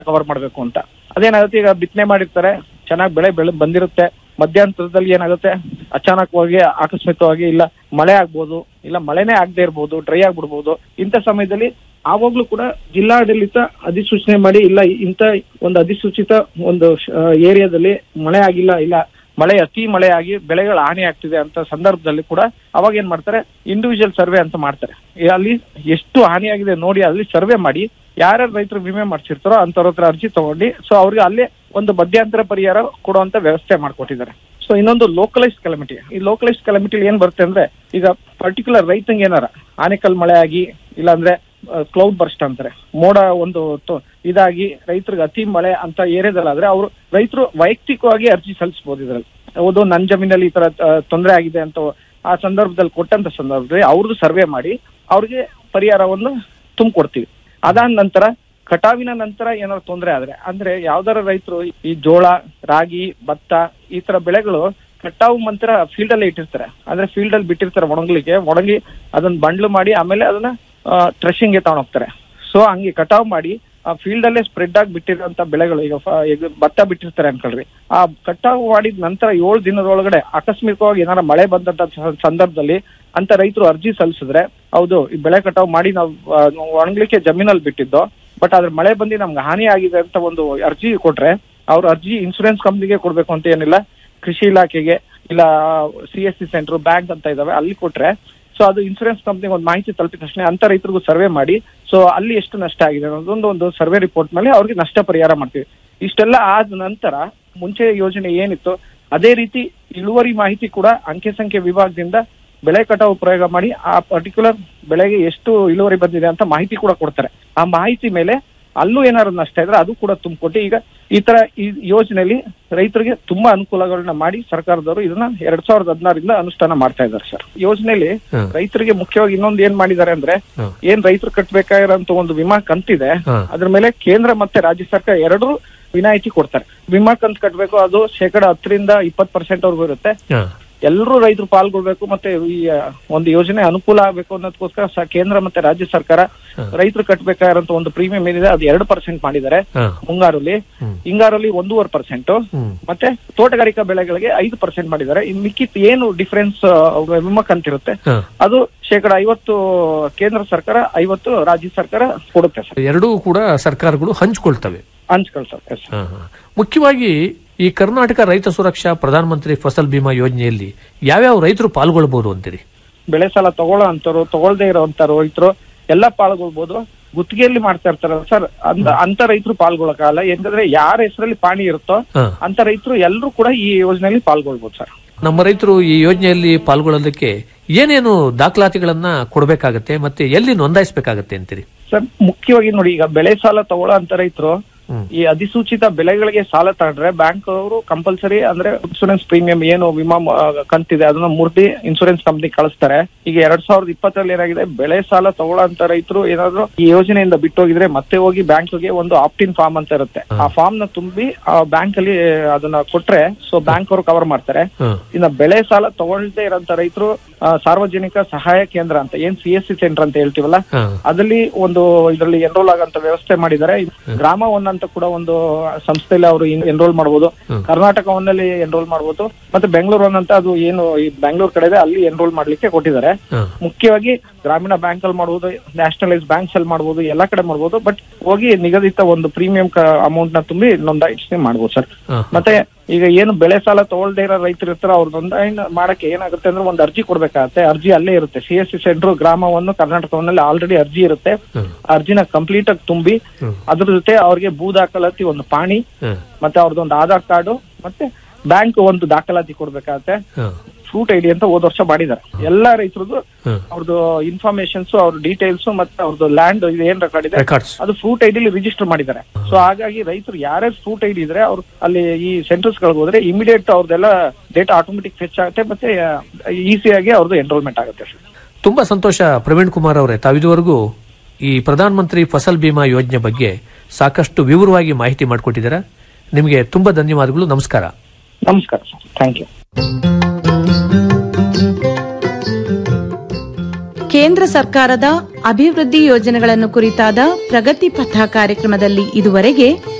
Cover ಮಾಡ್ಬೇಕು ಅಂತ ಅದೇನಾಗುತ್ತೆ ಈಗ ಬಿತ್ತನೆ ಮಾಡಿರ್ತಾರೆ ಚೆನ್ನಾಗಿ ಬೆಳೆ ಬೆಳೆ ಬಂದಿರುತ್ತೆ ಮಧ್ಯಾಂತರದಲ್ಲಿ ಏನಾಗುತ್ತೆ ಅಚಾನಕವಾಗಿ ಆಕಸ್ಮಿಕವಾಗಿ ಇಲ್ಲ ಮಳೆ ಆಗ್ಬೋದು ಇಲ್ಲ ಮಳೆನೇ ಆಗದೆ ಇರ್ಬೋದು ಡ್ರೈ ಆಗ್ಬಿಡ್ಬೋದು ಇಂಥ ಸಮಯದಲ್ಲಿ ಆವಾಗ್ಲೂ ಕೂಡ ಜಿಲ್ಲಾಡಳಿತ ಅಧಿಸೂಚನೆ ಮಾಡಿ ಇಲ್ಲ ಇಂಥ ಒಂದು ಅಧಿಸೂಚಿತ ಒಂದು ಏರಿಯಾದಲ್ಲಿ ಮಳೆ ಆಗಿಲ್ಲ ಇಲ್ಲ ಮಳೆ ಅತಿ ಮಳೆ ಆಗಿ ಬೆಳೆಗಳ ಹಾನಿ ಆಗ್ತಿದೆ ಅಂತ ಸಂದರ್ಭದಲ್ಲಿ ಕೂಡ ಅವಾಗ ಏನ್ ಮಾಡ್ತಾರೆ ಇಂಡಿವಿಜುವಲ್ ಸರ್ವೆ ಅಂತ ಮಾಡ್ತಾರೆ ಈ ಅಲ್ಲಿ ಎಷ್ಟು ಹಾನಿ ಆಗಿದೆ ನೋಡಿ ಅಲ್ಲಿ ಸರ್ವೆ ಮಾಡಿ ಯಾರ್ಯಾರು ರೈತರು ವಿಮೆ ಮಾಡಿಸಿರ್ತಾರೋ ಅಂತವ್ರ ಹತ್ರ ಅರ್ಜಿ ತಗೊಂಡು ಸೊ ಅವ್ರಿಗೆ ಅಲ್ಲೇ ಒಂದು ಮಧ್ಯಂತರ ಪರಿಹಾರ ಕೊಡುವಂತ ವ್ಯವಸ್ಥೆ ಮಾಡ್ಕೊಟ್ಟಿದ್ದಾರೆ ಸೊ ಇನ್ನೊಂದು ಲೋಕಲೈಸ್ ಕಲಮಿಟಿ ಈ ಲೋಕಲೈಸ್ ಕಲಮಿಟಿ ಏನ್ ಬರುತ್ತೆ ಅಂದ್ರೆ ಈಗ ಪರ್ಟಿಕ್ಯುಲರ್ ರೈತಂಗೆ ಏನಾರ ಆನೆಕಲ್ ಮಳೆ ಆಗಿ ಇಲ್ಲಾಂದ್ರೆ ಕ್ಲೌಡ್ ಬರ್ಸ್ಟ್ ಅಂತಾರೆ ಮೋಡ ಒಂದು ತೊ- ಇದಾಗಿ ರೈತರಿಗೆ ಅತಿ ಮಳೆ ಅಂತ ಏರಿಯಾದಲ್ಲಾದ್ರೆ ಅವರು ರೈತರು ವೈಯಕ್ತಿಕವಾಗಿ ಅರ್ಜಿ ಸಲ್ಲಿಸಬಹುದು ಇದ್ರಲ್ಲಿ ಹೌದು ನನ್ನ ಜಮೀನಲ್ಲಿ ಈ ತರ ತೊಂದರೆ ಆಗಿದೆ ಅಂತ ಆ ಸಂದರ್ಭದಲ್ಲಿ ಕೊಟ್ಟಂತ ಸಂದರ್ಭದಲ್ಲಿ ಅವ್ರದ್ದು ಸರ್ವೆ ಮಾಡಿ ಅವ್ರಿಗೆ ಪರಿಹಾರವನ್ನು ತುಂಬಿಕೊಡ್ತೀವಿ ಅದಾದ ನಂತರ ಕಟಾವಿನ ನಂತರ ಏನಾದ್ರು ತೊಂದರೆ ಆದ್ರೆ ಅಂದ್ರೆ ಯಾವ್ದಾರ ರೈತರು ಈ ಜೋಳ ರಾಗಿ ಭತ್ತ ಈ ತರ ಬೆಳೆಗಳು ಕಟಾವು ನಂತರ ಫೀಲ್ಡ್ ಅಲ್ಲಿ ಇಟ್ಟಿರ್ತಾರೆ ಅಂದ್ರೆ ಫೀಲ್ಡ್ ಅಲ್ಲಿ ಬಿಟ್ಟಿರ್ತಾರೆ ಒಣಗ್ಲಿಕ್ಕೆ ಒಣಗಿ ಅದನ್ನ ಬಂಡ್ಲು ಮಾಡಿ ಆಮೇಲೆ ಅದನ್ನ ಟ್ರೆಶಿಂಗ್ ಗೆ ತಗೊಂಡೋಗ್ತಾರೆ ಸೊ ಹಂಗೆ ಕಟಾವ್ ಮಾಡಿ ಆ ಫೀಲ್ಡ್ ಅಲ್ಲೇ ಸ್ಪ್ರೆಡ್ ಆಗಿ ಬಿಟ್ಟಿರೋಂತ ಬೆಳೆಗಳು ಈಗ ಫ- ಈಗ ಭತ್ತ ಬಿಟ್ಟಿರ್ತಾರೆ ಅನ್ಕೊಳ್ರಿ ಆ ಕಟಾವು ಮಾಡಿದ ನಂತರ ಏಳು ದಿನದೊಳಗಡೆ ಆಕಸ್ಮಿಕವಾಗಿ ಏನಾರ ಮಳೆ ಬಂದಂತ ಸ- ಸಂದರ್ಭದಲ್ಲಿ ಅಂತ ರೈತರು ಅರ್ಜಿ ಸಲ್ಲಿಸಿದ್ರೆ ಹೌದು ಈ ಬೆಳೆ ಕಟಾವು ಮಾಡಿ ನಾವು ಆ, ಒಣಗ್ಲಿಕ್ಕೆ ಜಮೀನಲ್ಲಿ ಬಿಟ್ಟಿದ್ದು ಬಟ್ ಅದ್ರ ಮಳೆ ಬಂದು ನಮ್ಗೆ ಹಾನಿ ಆಗಿದೆ ಅಂತ ಒಂದು ಅರ್ಜಿ ಕೊಟ್ರೆ ಅವ್ರ ಅರ್ಜಿ ಇನ್ಸೂರೆನ್ಸ್ ಕಂಪ್ನಿಗೆ ಕೊಡ್ಬೇಕು ಅಂತ ಏನಿಲ್ಲ ಕೃಷಿ ಇಲಾಖೆಗೆ ಇಲ್ಲ C S C centre bank ಅಂತ ಇದಾವೆ ಅಲ್ಲಿ ಕೊಟ್ರೆ ಸೊ ಅದು ಇನ್ಸೂರೆನ್ಸ್ ಕಂಪ್ನಿಗೆ ಒಂದು ಮಾಹಿತಿ ತಲುಪಿದ ತಕ್ಷಣ ಅಂತ ರೈತರಿಗೂ ಸರ್ವೆ ಮಾಡಿ ಸೊ ಅಲ್ಲಿ ಎಷ್ಟು ನಷ್ಟ ಆಗಿದೆ ಅನ್ನೋದೊಂದು ಒಂದು ಸರ್ವೆ ರಿಪೋರ್ಟ್ ಮೇಲೆ ಅವ್ರಿಗೆ ನಷ್ಟ ಪರಿಹಾರ ಮಾಡ್ತೀವಿ ಇಷ್ಟೆಲ್ಲ ಆದ ನಂತರ ಮುಂಚೆ ಯೋಜನೆ ಏನಿತ್ತು ಅದೇ ರೀತಿ ಇಳುವರಿ ಮಾಹಿತಿ ಕೂಡ ಅಂಕೆ ಸಂಖ್ಯೆ ವಿಭಾಗದಿಂದ ಬೆಳೆ ಕಟಾವು ಪ್ರಯೋಗ ಮಾಡಿ ಆ ಪರ್ಟಿಕ್ಯುಲರ್ ಬೆಳೆಗೆ ಎಷ್ಟು ಇಳುವರಿ ಬಂದಿದೆ ಅಂತ ಮಾಹಿತಿ ಕೂಡ ಕೊಡ್ತಾರೆ ಆ ಮಾಹಿತಿ ಮೇಲೆ ಅಲ್ಲೂ ಏನಾದ್ರು ನಷ್ಟ ಇದ್ರೆ ಅದು ಕೂಡ ತುಂಬಿಕೊಟ್ಟು ಈಗ ಈ ತರ ಈ ಯೋಜನೆಯಲ್ಲಿ ರೈತರಿಗೆ ತುಂಬಾ ಅನುಕೂಲಗಳನ್ನ ಮಾಡಿ ಸರ್ಕಾರದವರು ಇದನ್ನ ಎರಡ್ ಸಾವಿರದ ಹದಿನಾರಿಂದ ಅನುಷ್ಠಾನ ಮಾಡ್ತಾ ಇದ್ದಾರೆ ಸರ್ ಯೋಜನೆಯಲ್ಲಿ ಹ್ಮ್. ರೈತರಿಗೆ ಮುಖ್ಯವಾಗಿ ಇನ್ನೊಂದು ಏನ್ ಮಾಡಿದ್ದಾರೆ ಅಂದ್ರೆ ಹ್ಮ್. ಏನ್ ರೈತರು ಕಟ್ಬೇಕಾಗಿರೋಂತ ಒಂದು ವಿಮಾ ಕಂತಿದೆ ಹ್ಮ್. ಅದ್ರ ಮೇಲೆ ಕೇಂದ್ರ ಮತ್ತೆ ರಾಜ್ಯ ಸರ್ಕಾರ ಎರಡೂ ವಿನಾಯಿತಿ ಕೊಡ್ತಾರೆ ವಿಮಾ ಕಂತು ಕಟ್ಟಬೇಕು ಅದು ಶೇಕಡ ಹತ್ತರಿಂದ ಇಪ್ಪತ್ತು ಪರ್ಸೆಂಟ್ ವರ್ಗೂ ಇರುತ್ತೆ ಹಾ. ಎಲ್ಲರೂ ರೈತರು ಪಾಲ್ಗೊಳ್ಬೇಕು ಮತ್ತೆ ಈ ಆ, ಒಂದು ಯೋಜನೆ ಅನುಕೂಲ ಆಗಬೇಕು ಅನ್ನೋದಕ್ಕೋಸ್ಕರ ಸ- ಕೇಂದ್ರ ಮತ್ತೆ ರಾಜ್ಯ ಸರ್ಕಾರ ಹಾ. ರೈತರು ಕಟ್ಟಬೇಕಾಗಿರೋಂತ ಒಂದು ಪ್ರೀಮಿಯಂ ಏನಿದೆ ಅದು ಎರಡು ಪರ್ಸೆಂಟ್ ಮಾಡಿದ್ದಾರೆ ಹಾ. ಮುಂಗಾರಲ್ಲಿ ಹ್ಮ್. ಹಿಂಗಾರಲ್ಲಿ ಒಂದೂವರೆ ಪರ್ಸೆಂಟ್ ಹ್ಮ್. ಮತ್ತೆ ತೋಟಗಾರಿಕಾ ಬೆಳೆಗಳಿಗೆ ಐದು ಪರ್ಸೆಂಟ್ ಮಾಡಿದ್ದಾರೆ ಇನ್ ಮಿಕ್ಕಿತ್ ಏನು ಡಿಫರೆನ್ಸ್ ವಿಮಾ ಕಂತಿರುತ್ತೆ ಹಾ. ಅದು ಶೇಕಡ ಐವತ್ತು ಕೇಂದ್ರ ಸರ್ಕಾರ ಐವತ್ತು ರಾಜ್ಯ ಸರ್ಕಾರ ಕೊಡುತ್ತೆ ಸರ್ ಎರಡೂ ಕೂಡ ಸರ್ಕಾರಗಳು ಹಂಚಿಕೊಳ್ತವೆ ಹಂಚ್ಕೊಳ್ತಾರೆ ಸರ್ ಹಾ, ಹಾ. ಮುಖ್ಯವಾಗಿ ಈ ಕರ್ನಾಟಕ ರೈತ ಸುರಕ್ಷಾ ಪ್ರಧಾನಮಂತ್ರಿ ಫಸಲ್ ಬಿಮಾ ಯೋಜನೆಯಲ್ಲಿ ಯಾವ್ಯಾವ ರೈತರು ಪಾಲ್ಗೊಳ್ಬಹುದು ಅಂತೀರಿ ಬೆಳೆ ಸಾಲ ತಗೊಳ್ಳೋ ಅಂತವ್ರು ತಗೊಳ್ದೇ ಇರೋಂತ ರೈತರು ಎಲ್ಲ ಪಾಲ್ಗೊಳ್ಬೋದು ಗುತ್ತಿಗೆಯಲ್ಲಿ ಮಾಡ್ತಾ ಇರ್ತಾರ ಸರ್ ಅಂತ ಅಂತ ರೈತರು ಪಾಲ್ಗೊಳ್ಳಕ್ಕಾಗಲ್ಲ ಯಾಕಂದ್ರೆ ಯಾರ ಹೆಸರಲ್ಲಿ ಪಾಣಿ ಇರುತ್ತೋ ಹಾ. ಅಂತ ರೈತರು ಎಲ್ಲರೂ ಕೂಡ ಈ ಯೋಜನೆಯಲ್ಲಿ ಪಾಲ್ಗೊಳ್ಬೋದು ಸರ್ ನಮ್ಮ ರೈತರು ಈ ಯೋಜನೆಯಲ್ಲಿ ಪಾಲ್ಗೊಳ್ಳೋದಕ್ಕೆ ಏನೇನು ದಾಖಲಾತಿಗಳನ್ನ ಕೊಡಬೇಕಾಗತ್ತೆ ಮತ್ತೆ ಎಲ್ಲಿ ನೋಂದಾಯಿಸಬೇಕಾಗತ್ತೆ ಅಂತೀರಿ ಸರ್ ಮುಖ್ಯವಾಗಿ ನೋಡಿ ಈಗ ಬೆಳೆ ಸಾಲ ತಗೊಳ್ಳೋ ಅಂತ ರೈತರು ಹ್ಮ್. ಈ ಅಧಿಸೂಚಿತ ಬೆಳೆಗಳಿಗೆ ಸಾಲ ತಗೊಂಡ್ರೆ ಬ್ಯಾಂಕ್ ಅವರು ಕಂಪಲ್ಸರಿ ಅಂದ್ರೆ ಇನ್ಸೂರೆನ್ಸ್ ಪ್ರೀಮಿಯಂ ಏನು ವಿಮಾ ಮ- ಕಂತಿದೆ ಅದನ್ನ ಮೂರ್ತಿ ಇನ್ಸೂರೆನ್ಸ್ ಕಂಪ್ನಿ ಕಳಿಸ್ತಾರೆ ಈಗ ಎರಡ್ ಸಾವಿರದ ಇಪ್ಪತ್ತರಲ್ಲಿ ಏನಾಗಿದೆ ಬೆಳೆ ಸಾಲ ತಗೊಳ್ಳೋ ಅಂತ ರೈತರು ಏನಾದ್ರು ಈ ಯೋಜನೆಯಿಂದ ಬಿಟ್ಟೋಗಿದ್ರೆ ಮತ್ತೆ ಹೋಗಿ ಬ್ಯಾಂಕ್ಗೆ ಒಂದು ಆಪ್ಟಿನ್ ಫಾರ್ಮ್ ಅಂತ ಇರುತ್ತೆ ಆ ಫಾರ್ಮ್ ನ ತುಂಬಿ ಆ ಬ್ಯಾಂಕ್ ಅಲ್ಲಿ ಅದನ್ನ ಕೊಟ್ರೆ ಸೊ ಬ್ಯಾಂಕ್ ಅವರು ಕವರ್ ಮಾಡ್ತಾರೆ ಹಾ. ಇನ್ನ ಬೆಳೆ ಸಾಲ ತಗೊಳ್ದೇ ಇರೋಂತ ರೈತರು ಆ, ಸಾರ್ವಜನಿಕ ಸಹಾಯ ಕೇಂದ್ರ ಅಂತ ಏನ್ ಸಿ ಎಸ್ ಸಿ ಸೆಂಟರ್ ಅಂತ ಹೇಳ್ತೀವಲ್ಲ ಹಾ. ಅದಲ್ಲಿ ಒಂದು ಇದರಲ್ಲಿ ಎನ್ರೋಲ್ ಆಗಂತ ವ್ಯವಸ್ಥೆ ಮಾಡಿದ್ದಾರೆ ಗ್ರಾಮ ಒನ್ ಅಂತ ಕೂಡ ಒಂದು ಸಂಸ್ಥೆಯಲ್ಲಿ ಅವರು ಎನ್ರೋಲ್ ಮಾಡಬಹುದು ಹ್ಮ್. ಕರ್ನಾಟಕ ಒನ್ ಅಲ್ಲಿ ಎನ್ರೋಲ್ ಮಾಡಬಹುದು ಮತ್ತೆ ಬೆಂಗಳೂರು ಒನ್ ಅಂತ ಅದು ಏನು ಈ ಬೆಂಗಳೂರು ಕಡೆ ಇದೆ ಅಲ್ಲಿ ಎನ್ರೋಲ್ ಮಾಡ್ಲಿಕ್ಕೆ ಕೊಟ್ಟಿದ್ದಾರೆ ಹಾ. ಮುಖ್ಯವಾಗಿ ಗ್ರಾಮೀಣ ಬ್ಯಾಂಕ್ ಅಲ್ಲಿ ಮಾಡಬಹುದು ನ್ಯಾಷನಲೈಸ್ ಬ್ಯಾಂಕ್ಸ್ ಅಲ್ಲಿ ಮಾಡಬಹುದು ಎಲ್ಲಾ ಕಡೆ ಮಾಡಬಹುದು ಬಟ್ ಹೋಗಿ ನಿಗದಿತ ಒಂದು ಪ್ರೀಮಿಯಂ ಅಮೌಂಟ್ ನ ತುಂಬಿ ನೋಂದಾಯಿಸಿ ಮಾಡಬಹುದು ಸರ್ ಹಾ. ಮತ್ತೆ ಈಗ ಏನು ಬೆಳೆ ಸಾಲ ತಗೊಳ್ದೇ ಇರೋ ರೈತರು ಇರ್ತಾರೋ ಅವ್ರ ನೋಂದಾಯಣಿ ಮಾಡಕ್ಕೆ ಏನಾಗುತ್ತೆ ಅಂದ್ರೆ ಒಂದು ಅರ್ಜಿ ಕೊಡ್ಬೇಕಾಗತ್ತೆ ಅರ್ಜಿ ಅಲ್ಲೇ ಇರುತ್ತೆ ಸಿ ಎಸ್ ಸಿ ಸೆಂಟರ್ ಗ್ರಾಮವನ್ನು ಕರ್ನಾಟಕವನ್ನಲ್ಲಿ ಆಲ್ರೆಡಿ ಅರ್ಜಿ ಇರುತ್ತೆ ಹ್ಮ್. ಆ ಅರ್ಜಿನ ಕಂಪ್ಲೀಟ್ ಆಗಿ ತುಂಬಿ ಹ್ಮ್. ಅದ್ರ ಜೊತೆ ಅವ್ರಿಗೆ ಭೂ ದಾಖಲಾತಿ ಒಂದು ಪಾಣಿ ಹಾ. ಮತ್ತೆ ಅವ್ರದ್ದೊಂದು ಆಧಾರ್ ಕಾರ್ಡು ಮತ್ತೆ ಬ್ಯಾಂಕ್ ಒಂದು ದಾಖಲಾತಿ ಕೊಡ್ಬೇಕಾಗತ್ತೆ ಹಾ. ಫ್ರೂಟ್ ಐಡಿ ಅಂತ ಹೋದ ವರ್ಷ ಮಾಡಿದ್ದಾರೆ ಎಲ್ಲಾ ರೈತರದ್ದು ಹ್ಮ್. ಅವ್ರದ್ದು ಇನ್ಫಾರ್ಮೇಶನ್ಸ್ ಅವ್ರ ಡೀಟೇಲ್ಸ್ ಮತ್ತೆ ಅವ್ರದ್ದು ಲ್ಯಾಂಡ್ ಇದು ಏನ್ ರೆಕಾರ್ಡ್ ಇದೆ ರೆಕಾರ್ಡ್ಸ್ ಅದು ಫ್ರೂಟ್ ಐಡಿಲಿ ರಿಜಿಸ್ಟರ್ ಮಾಡಿದ್ದಾರೆ ಸೊ ಹಾಗಾಗಿ ರೈತರು ಯಾರ್ಯಾರು ಫ್ರೂಟ್ ಐಡಿ ಇದ್ರೆ ಅವ್ರು ಅಲ್ಲಿ ಈ ಸೆಂಟರ್ಸ್ ಗಳಿಗೆ ಹೋದ್ರೆ ಇಮಿಡಿಯೇಟ್ ಅವ್ರದ್ದೆಲ್ಲ ಡೇಟಾ ಆಟೋಮೆಟಿಕ್ ಫೆಚ್ ಆಗುತ್ತೆ ಮತ್ತೆ ಈಸಿಯಾಗಿ ಅವ್ರದ್ದು ಎನ್ರೋಲ್ಮೆಂಟ್ ಆಗುತ್ತೆ ಸರ್ ತುಂಬಾ ಸಂತೋಷ ಪ್ರವೀಣ್ ಕುಮಾರ್ ಅವರೇ ತಾವಿದುವರೆಗೂ ಈ ಪ್ರಧಾನ ಮಂತ್ರಿ ಫಸಲ್ ಬಿಮಾ ಯೋಜನೆ ಬಗ್ಗೆ ಸಾಕಷ್ಟು ವಿವರವಾಗಿ ಮಾಹಿತಿ ಮಾಡಿಕೊಟ್ಟಿದ್ದೀರಾ ನಿಮಗೆ ತುಂಬಾ ಧನ್ಯವಾದಗಳು ನಮಸ್ಕಾರ ನಮಸ್ಕಾರ ಸರ್ ಥ್ಯಾಂಕ್ ಯು ಕೇಂದ್ರ ಸರ್ಕಾರದ ಅಭಿವೃದ್ಧಿ ಯೋಜನೆಗಳನ್ನು ಕುರಿತಾದ ಪ್ರಗತಿ ಪಥ ಕಾರ್ಯಕ್ರಮದಲ್ಲಿ ಇದುವರೆಗೆ